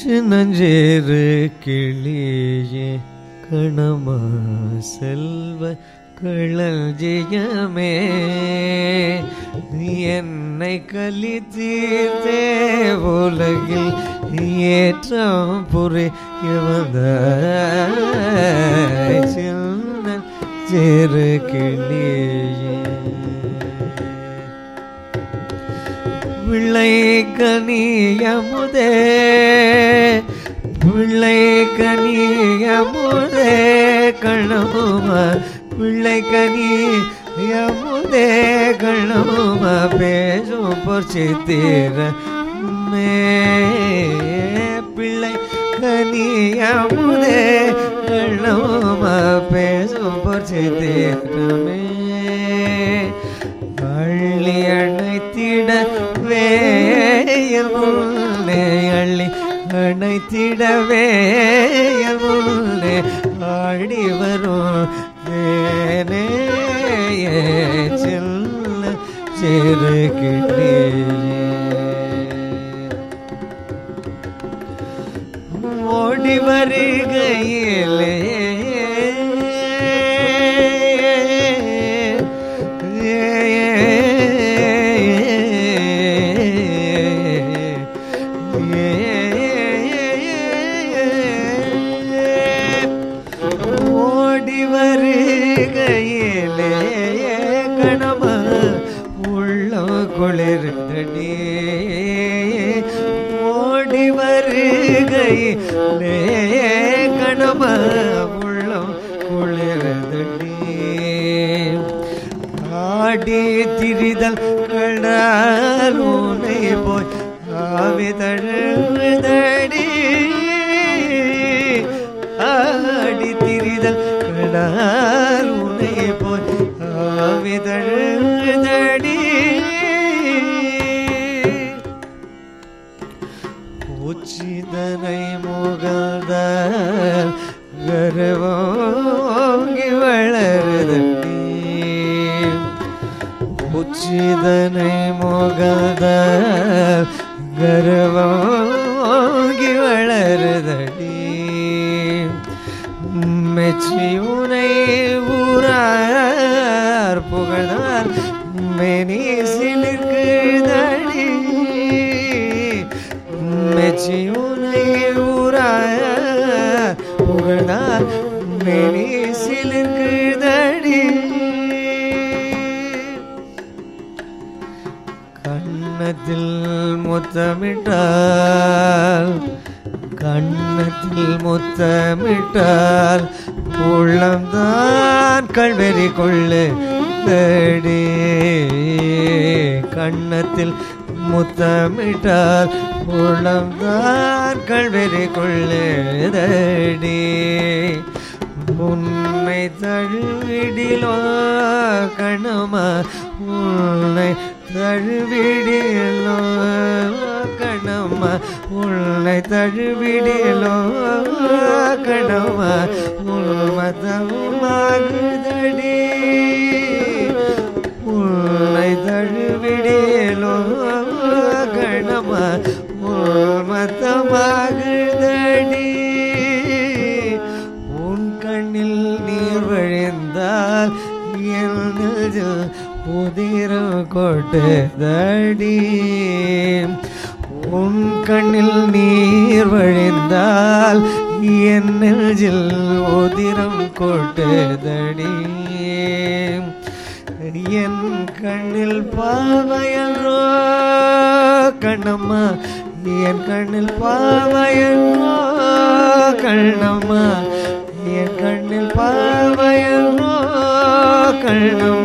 சின்னஞ்சேறு கிளியே கணமா செல்வ களஞ்சியமே நீ என்னை கலித்தீர்த்தே உலகில் ஏற்றம் புரிய வந்த சின்ன சேரு கிளியே பிள்ளை கனியமுதே பிள்ளை கனியமுதே கணமும பிள்ளை கனியமுதே கணமும பேசும் பொற்சித்திர மே பிள்ளை கனியமுதே கணமும பேசும் பொற்சித்திரமே அள்ளி அணைத்திட வேயல் முன்னே அள்ளி அணைத்திட வேயல் முன்னே ஆடி வரும் தேனே செல்ல சிறு ஓடி வருகையிலே ஓடி வருகையிலே கணம உள்ள குளிர்ந்தடி ஓடி வருகையிலே கணம உள்ள குளிர்ந்தடி ஆடி திரிதல் கடல் உனை போய் ஆவி தழுதடி ஆடி திரிதல் கடல் உனை போய் ஆவி தழுதடி உச்சிதனை முகந்த கருவோங்கி வளருதடி உச்சிதனை முகந்த கருவோங்கி வளருதடி மெச்சி உனை ஊரார் புகழ்ந்தார் மெனி சிலிர்க்குதடி மெச்சி உனை ஊரார் புகழ்ந்தார் மெனி சிலிர்க்குதடி கண்ணத்தில் முத்தமிட்டால் கண்ணத்தில் முத்தமிட்டால் உள்ளம்தான் கல்வெறி கொள்ளு தடி கண்ணத்தில் முத்தமிட்டால் உள்ளம்தான் கல்வெறி கொள்ளுதடி உன்னை தழுவிடிலோ கணமா உன்னை தழுவிடிலோ கணமா உன்னை தழுவிடிலோ கணமா உள்மதமாகுதடி உன்னை தழுவிடிலோ கணமா உள்மதமாகுதடி உன் கண்ணில் நீர் வழிந்தால் என் நெஞ்சில் உதிரம் கொட்டுதடி உன் கண்ணில் நீர் வழிந்தால் என் நெஞ்சில் உதிரம் கொட்டுதடி என் கண்ணில் பாவையன்றோ கண்ணம்மா என் கண்ணில் பாவையன்றோ கண்ணம்மா என் கண்ணில் பாவையன்றோ கண்ணம்மா